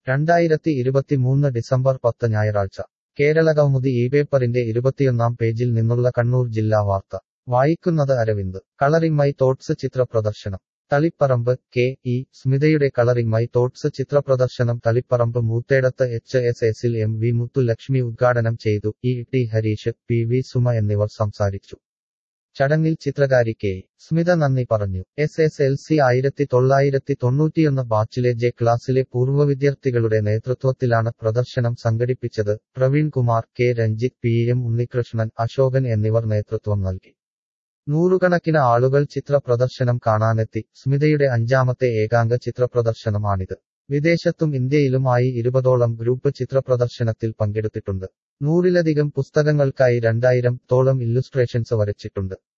രണ്ടായിരത്തി ഇരുപത്തിമൂന്ന് ഡിസംബർ പത്ത് ഞായറാഴ്ച കേരളകൗമുദി ഈ പേപ്പറിന്റെ ഇരുപത്തിയൊന്നാം പേജിൽ നിന്നുള്ള കണ്ണൂർ ജില്ലാ വാർത്ത വായിക്കുന്നത് അരവിന്ദ് കളറിംഗ് മൈ തോട്ട്സ് ചിത്ര പ്രദർശനം തളിപ്പറമ്പ് കെ ഇ സ്മിതയുടെ കളറിംഗ് മൈ തോട്ട്സ് ചിത്രപ്രദർശനം തളിപ്പറമ്പ് മൂത്തേടത്ത് എച്ച് എസ് എസിൽ എം വി മുത്തുലക്ഷ്മി ഉദ്ഘാടനം ചെയ്തു E T Harish P V Suma എന്നിവർ സംസാരിച്ചു ചടങ്ങിൽ ചിത്രകാരി കെ സ്മിത നന്ദി പറഞ്ഞു എസ് എസ് എൽ സി ആയിരത്തി തൊള്ളായിരത്തി തൊണ്ണൂറ്റിയൊന്ന് ബാച്ചിലെ ജെ ക്ലാസ്സിലെ പൂർവ്വ വിദ്യാർത്ഥികളുടെ നേതൃത്വത്തിലാണ് പ്രദർശനം സംഘടിപ്പിച്ചത് Praveen Kumar K Ranjith P M Unnikrishnan Ashokan എന്നിവർ നേതൃത്വം നൽകി നൂറുകണക്കിന് ആളുകൾ ചിത്ര പ്രദർശനം കാണാനെത്തി സ്മിതയുടെ അഞ്ചാമത്തെ ഏകാംഗ ചിത്രപ്രദർശനമാണിത് വിദേശത്തും ഇന്ത്യയിലുമായി ഇരുപതോളം ഗ്രൂപ്പ് ചിത്രപ്രദർശനത്തിൽ പങ്കെടുത്തിട്ടുണ്ട് നൂറിലധികം പുസ്തകങ്ങൾക്കായി രണ്ടായിരം തോളം ഇല്ലുസ്ട്രേഷൻസ് വരച്ചിട്ടുണ്ട്